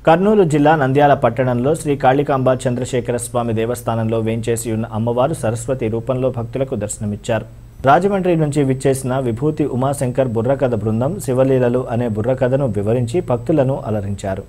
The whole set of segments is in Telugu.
కర్నూలు జిల్లా నంద్యాల పట్టణంలో శ్రీ కాళికాంబ చంద్రశేఖర స్వామి దేవస్థానంలో వేంచేసి ఉన్న అమ్మవారు సరస్వతి రూపంలో భక్తులకు దర్శనమిచ్చారు రాజమండ్రి నుంచి విచ్చేసిన విభూతి ఉమాశంకర్ బుర్రకథ బృందం శివలీలలు అనే బుర్రకథను వివరించి భక్తులను అలరించారు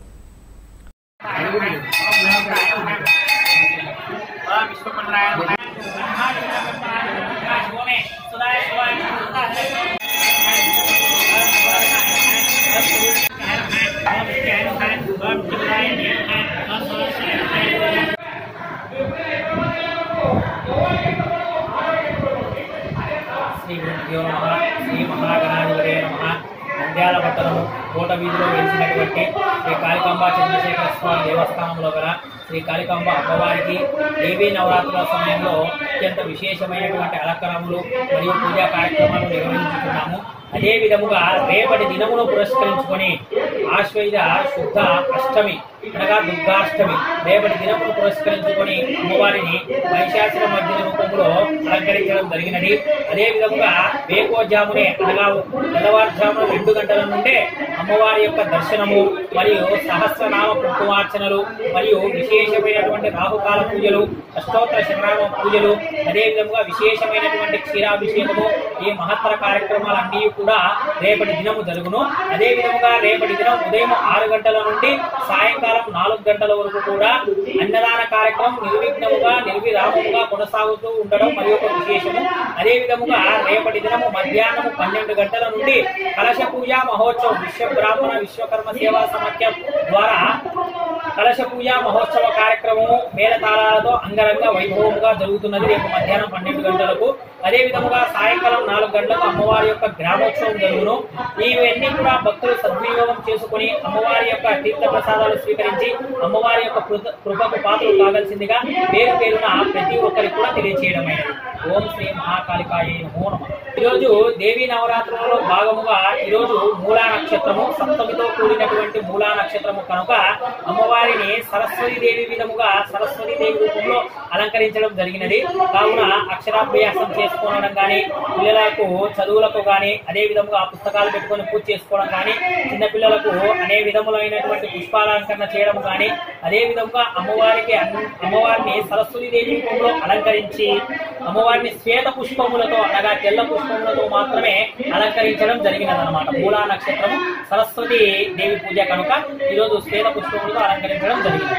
శ్రీ గురుభ్యో నమ శ్రీ మహాగణాధిపతే నమ నంద్యాల పట్టణము కోట వీధిలో వెలిసినటువంటి శ్రీ కాళికాంబ చంద్రశేఖర స్వామి దేవస్థానంలో గల శ్రీ కాళికాంబ అమ్మవారికి దేవీ నవరాత్రుల సమయంలో అత్యంత విశేషమైనటువంటి అలంకరణలు మరియు పూజా కార్యక్రమాలు నిర్వహించుతున్నాము అదే విధముగా రేపటి దినమును పురస్కరించుకొని ఆశ్వయుధ శుద్ధ అష్టమి అనగా దుర్గాష్టమి రేపటి దినమును పురస్కరించుకొని అమ్మవారిని మహిషాసుర మధ్య రూపంలో అలంకరించడం జరిగినది అదే విధముగా వేకోజామునే అనగా తెల్లవారుజామున రెండు గంటల నుండే అమ్మవారి యొక్క దర్శనము మరియు సహస్రనామ కుంకుమార్చనలు మరియు విశేషమైనటువంటి రాహుకాల పూజలు అష్టోత్తర శతనామ పూజలు అదే విధముగా విశేషమైనటువంటి క్షీరాభిషేకము ఈ మహత్తర కార్యక్రమాలన్నీ కూడా రేపటి దినము జరుగును అదే విధముగా రేపటి దినం ఉదయం ఆరు గంటల నుండి సాయంకాలం నాలుగు గంటల వరకు కూడా అన్నదాన కార్యక్రమం నిర్విఘ్నముగా నిర్విరామముగా కొనసాగుతూ ఉండడం మరి ఒక విశేషము అదే విధముగా రేపటి దినము మధ్యాహ్నము పన్నెండు గంటల నుండి కలశ పూజ మహోత్సవం విశ్వ బ్రాహ్మణ విశ్వకర్మ సేవా సమాఖ్యం ద్వారా కలశ పూజ మహోత్సవ కార్యక్రమము మేళతాళాలతో అంగరంగ వైభవముగా జరుగుతున్నది రేపు మధ్యాహ్నం పన్నెండు గంటలకు అదే విధముగా సాయంకాలం నాలుగు గంటలకు అమ్మవారి యొక్క గ్రామోత్సవం జరుగును ఇవన్నీ కూడా భక్తులు సద్వినియోగం చేసుకుని అమ్మవారి యొక్క తీర్థ ప్రసాదాలు స్వీకరించి అమ్మవారి యొక్క కృత- కృపకు పాత్రలు కావాల్సిందిగా పేరు పేరున ప్రతి ఒక్కరికి కూడా తెలియచేయడమైనది ఓం శ్రీ మహాకాళికాయ నమో నమః ఈరోజు దేవీ నవరాత్రులలో భాగముగా ఈరోజు మూలా నక్షత్రము సప్తమితో కూడినటువంటి మూలా నక్షత్రము కనుక అమ్మవారిని సరస్వతి దేవి విధముగా సరస్వతి దేవి రూపంలో అలంకరించడం జరిగినది కావున అక్షరాభ్యాసం చేసుకోవడం కానీ పిల్లలకు చదువులకు కానీ అదే విధముగా పుస్తకాలు పెట్టుకొని పూజ చేసుకోవడం కానీ చిన్న పిల్లలకు అనే విధములైనటువంటి పుష్పాలంకరణ చేయడం కానీ అదే విధంగా అమ్మవారికి అన్- అమ్మవారిని సరస్వతి దేవి రూపంలో అలంకరించి అమ్మవారిని శ్వేత పుష్పములతో అనగా తెల్ల పుష్పములతో మాత్రమే అలంకరించడం జరిగినదన్నమాట మూలా నక్షత్రము సరస్వతి దేవి పూజ కనుక ఈరోజు శ్వేత పుష్పములతో అలంకరించడం జరిగింది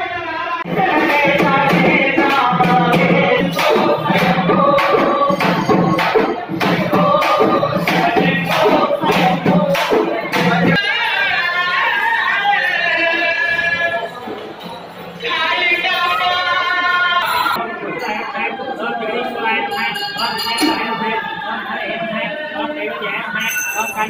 జగదీశ్వరాయ నమః.